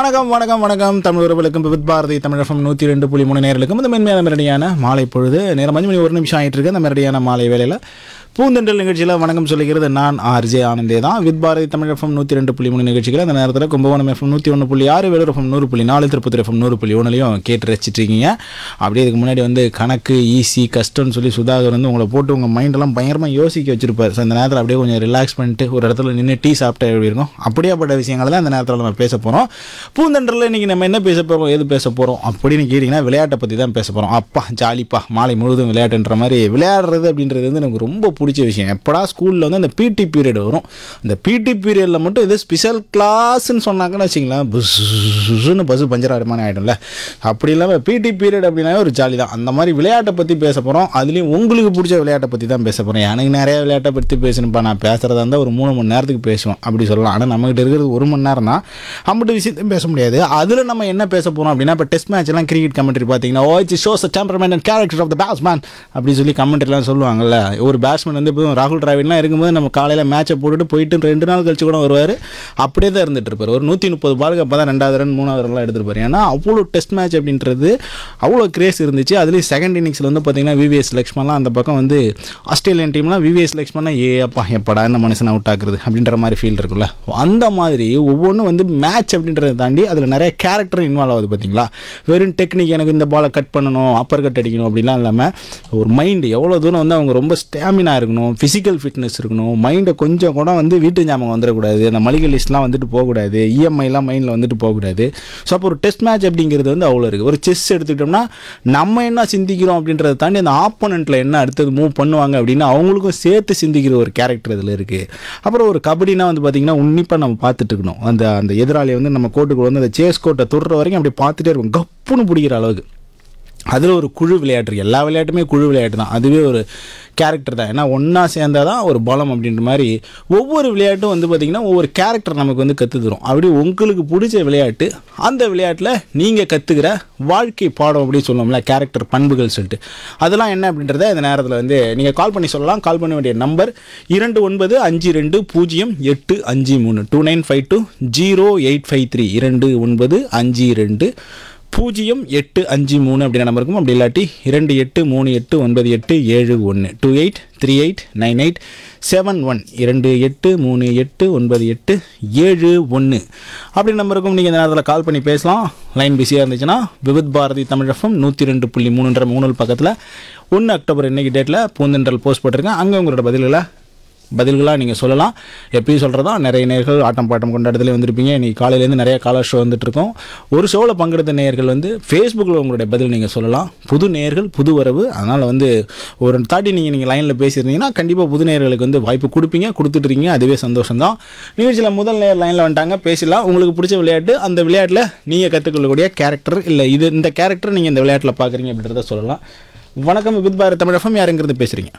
வணக்கம் வணக்கம் வணக்கம் தமிழ் உறவுகளுக்கும் வித் பாரதி தமிழகம் நூற்றி ரெண்டு புள்ளி மூணு நேர்களுக்கும் இந்த மென்மையான மெரடியான மாலை பொழுது நேரம் அஞ்சு மணி ஒரு நிமிஷம் ஆயிட்டு இருக்கு அந்த மெரடியான மாலை வேலையில் பூந்தென்றல் நிகழ்ச்சியில் வணக்கம் சொல்லுகிறது நான் ஆர்ஜே ஆனந்தே தான் வித் பாரதி தமிழ் எஃப்எம் நூற்றி ரெண்டு புள்ளி மூணு நிகழ்ச்சிகள் அந்த நேரத்தில் கும்பகோணம் எஃப்எம் நூற்றி ஒன்று புள்ளி ஆறு வேலூர் எஃப்எம் நூறு புள்ளி நாலு திருப்பத்தூர் எஃப்எம் நூறு புள்ளி ஒன்றுலையும் கேட்டு ரசிச்சிட்டு இருக்கீங்க அப்படியே இதுக்கு முன்னாடி வந்து கணக்கு ஈஸி கஷ்டம்னு சொல்லி சுதாகர் வந்து உங்களை போட்டு உங்கள் மைண்டெல்லாம் பயங்கரமாக யோசிக்க வச்சிருப்பார் ஸோ அந்த நேரத்தில் அப்படியே கொஞ்சம் ரிலாக்ஸ் பண்ணிட்டு ஒரு இடத்துல நின்று டீ சாப்பிட்டா எப்படி இருக்கும் அப்படியாப்பட்ட விஷயங்களை தான் அந்த நேரத்தில் நம்ம பேச போகிறோம் பூந்தென்றலில் இன்றைக்கி நம்ம என்ன பேச போகிறோம் எது பேச போகிறோம் அப்படின்னு கேட்டிங்கன்னா விளையாட்டை பற்றி தான் பேச போகிறோம் அப்பா ஜாலிப்பா மாலை முழுவதும் விளையாட்டுன்ற மாதிரி விளையாடுறது அப்படின்றது வந்து எனக்கு ரொம்ப பிடிச்ச விஷயம் எப்படா ஸ்கூலில் வந்து அந்த பிடி பீரியட் வரும் அந்த பிடி பீரியடில் மட்டும் இது ஸ்பெஷல் கிளாஸ்ன்னு சொன்னாங்கன்னு வச்சிங்களேன் புஸ்ன்னு பஸ்ஸு பஞ்சர் ஆடுமான ஆகிடும்ல அப்படி இல்லாமல் பிடி பீரியட் அப்படின்னாவே ஒரு ஜாலி தான் அந்த மாதிரி விளையாட்டை பற்றி பேச போகிறோம் அதுலேயும் உங்களுக்கு பிடிச்ச விளையாட்டை பற்றி தான் பேச போகிறேன் எனக்கு நிறைய விளையாட்டை பற்றி பேசணும்ப்பா நான் பேசுகிறதா இருந்தால் ஒரு மூணு மணி நேரத்துக்கு பேசுவேன் அப்படி சொல்லலாம் ஆனால் நம்மகிட்ட இருக்கிறது ஒரு மணி நேரம் தான் அம்பிட்டு விஷயத்தையும் பேச முடியாது அதில் நம்ம என்ன பேச போகிறோம் அப்படின்னா இப்போ டெஸ்ட் மேட்ச் எல்லாம் கிரிக்கெட் கமெண்ட்ரி பார்த்தீங்கன்னா oh it's shows temperament and character of the batsman அப்படி சொல்லி கமெண்ட்ரிலாம் சொல்லுவாங்கல்ல ஒரு பேட்ஸ்மேன் வந்து இப்போ ராகுல் டிராவிட்லாம் இருக்கும்போது நம்ம காலையில் மேட்சை போட்டுட்டு போயிட்டு ரெண்டு நாள் கழிச்சு கூட வருவார் அப்படியே தான் இருந்துட்டு இருப்பார் ஒரு நூற்றி முப்பது பாலுக்கு அப்போ தான் ரெண்டாவது ரன் மூணாவது ரன்லாம் எடுத்துருப்பார் ஏன்னா அவ்வளோ டெஸ்ட் மேட்ச் அப்படின்றது அவ்வளோ கிரேஸ் இருந்துச்சு அதுலேயும் செகண்ட் இன்னிங்ஸில் வந்து பார்த்தீங்கன்னா விவிஎஸ் லக்ஷ்மன்லாம் அந்த பக்கம் வந்து ஆஸ்திரேலியன் டீம்லாம் விவிஎஸ் லக்ஷ்மனா ஏ அப்பா எப்படா இந்த மனுஷனை அவுட் ஆக்குறது அப்படின்ற மாதிரி ஃபீல் இருக்குல்ல அந்த மாதிரி ஒவ்வொன்றும் வந்து மேட்ச் அப்படின்றத தாண்டி அதில் நிறைய கேரக்டர் இன்வால்வ் ஆகுது பார்த்தீங்களா வெறும் டெக்னிக் எனக்கு இந்த பாலை கட் பண்ணணும் அப்பர் கட் அடிக்கணும் அப்படிலாம் இல்லாமல் ஒரு மைண்டு எவ்வளோ தூரம் வந்து அவங்க ரொம்ப ஸ்டாமினா இருக்கணும் ஃபிசிக்கல் ஃபிட்னஸ் இருக்கணும் மைண்டை கொஞ்சம் கூட வந்து வீட்டு ஞாபகம் வந்துடக்கூடாது அந்த மளிகை லிஸ்ட்லாம் வந்துட்டு போகக்கூடாது இஎம்ஐலாம் மைண்டில் வந்துட்டு போகக்கூடாது ஸோ அப்போ ஒரு டெஸ்ட் மேட்ச் அப்படிங்கிறது வந்து அவ்வளோ இருக்குது ஒரு செஸ் எடுத்துக்கிட்டோம்னா நம்ம என்ன சிந்திக்கிறோம் அப்படின்றத தாண்டி அந்த ஆப்போனண்ட்டில் என்ன அடுத்தது மூவ் பண்ணுவாங்க அப்படின்னு அவங்களுக்கும் சேர்த்து சிந்திக்கிற ஒரு கேரக்டர் இதில் இருக்குது அப்புறம் ஒரு கபடினா வந்து பார்த்திங்கன்னா உன்னிப்பாக நம்ம பார்த்துட்டு இருக்கணும் அந்த அந்த எதிராளியை வந்து நம்ம கோட்டுக்குள்ள வந்து அந்த சேஸ் கோட்டை தொடுற வரைக்கும் அப்படி பார்த்துட்டே இருக்கும் கப்புன்னு பிடிக்கிற அளவுக்கு அதில் ஒரு குழு விளையாட்டு இருக்கு எல்லா விளையாட்டுமே குழு விளையாட்டு தான் அதுவே ஒரு கேரக்டர் தான் ஏன்னா ஒன்றா சேர்ந்தால் தான் ஒரு பலம் அப்படின்ற மாதிரி ஒவ்வொரு விளையாட்டும் வந்து பார்த்திங்கன்னா ஒவ்வொரு கேரக்டர் நமக்கு வந்து கற்று தரும் அப்படி உங்களுக்கு பிடிச்ச விளையாட்டு அந்த விளையாட்டில் நீங்கள் கற்றுக்கிற வாழ்க்கை பாடம் அப்படின்னு சொல்லுவோம்ல கேரக்டர் பண்புகள் சொல்லிட்டு அதெல்லாம் என்ன அப்படின்றத இந்த நேரத்தில் வந்து நீங்கள் கால் பண்ணி சொல்லலாம் கால் பண்ண வேண்டிய நம்பர் இரண்டு ஒன்பது அஞ்சு ரெண்டு பூஜ்ஜியம் எட்டு அஞ்சு மூணு two nine five two zero eight five three இரண்டு ஒன்பது அஞ்சு ரெண்டு பூஜ்ஜியம் எட்டு அஞ்சு மூணு அப்படின்ற நம்பர் இருக்கும் அப்படி இல்லாட்டி இரண்டு எட்டு மூணு எட்டு ஒன்பது எட்டு ஏழு ஒன்று two eight three eight nine eight seven one இரண்டு எட்டு மூணு எட்டு ஒன்பது எட்டு ஏழு ஒன்று அப்படி நம்பருக்கும் நீங்கள் இந்த நேரத்தில் கால் பண்ணி பேசலாம் லைன் பிஸியாக இருந்துச்சுன்னா விவித் பாரதி தமிழகம் நூற்றி ரெண்டு புள்ளி மூணுன்ற மூணு பக்கத்தில் ஒன்று அக்டோபர் இன்னைக்கு டேட்டில் பூந்தென்றல் போஸ்ட் போட்டிருக்கேன் அங்கே உங்களோட பதில்களை பதில்களாக நீங்கள் சொல்லலாம் எப்பயும் சொல்கிறதா நிறைய நேர்கள் ஆட்டம் பாட்டம் கொண்டாடத்துல வந்திருப்பீங்க இன்றைக்கி காலையிலேருந்து நிறைய காலர் ஷோ வந்துட்டுருக்கோம் ஒரு ஷோவில் பங்கெடுத்த நேயர்கள் வந்து ஃபேஸ்புக்கில் உங்களுடைய பதில் நீங்கள் சொல்லலாம் புது நேயர்கள் புது வரவு அதனால் வந்து ஒரு தாட்டி நீங்கள் நீங்கள் லைனில் பேசியிருந்தீங்கன்னா கண்டிப்பாக புது நேயர்களுக்கு வந்து வாய்ப்பு கொடுப்பீங்க கொடுத்துட்ருக்கீங்க அதுவே சந்தோஷம் தான் நிகழ்ச்சியில் முதல் நேர் லைனில் வந்துட்டாங்க பேசலாம் உங்களுக்கு பிடிச்ச விளையாட்டு அந்த விளையாட்டில் நீங்கள் கற்றுக்கொள்ளக்கூடிய கேரக்டர் இல்லை இது இந்த கேரக்டர் நீங்கள் இந்த விளையாட்டில் பார்க்குறீங்க அப்படின்றத சொல்லலாம் வணக்கம் வித் பாரத் தமிழகம் யாருங்கிறது பேசுகிறீங்க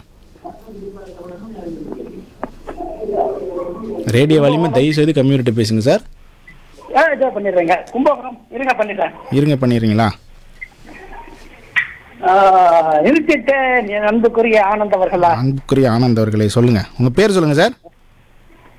ரேடியோ வால்யூமை தயவு செய்து கம்யூனிட்டி பேசுங்க சார் ஆ இதோ பண்ணிடுறேங்க கும்பகோணம் இருங்க பண்ணிடுறேன் இருங்க பண்ணிடுறீங்களா ஆ, நிறுத்திட்டு என் அன்புக்குரிய ஆனந்த் அவர்களா அன்புக்குரிய ஆனந்த் அவர்களே சொல்லுங்க உங்க பேர் சொல்லுங்க சார்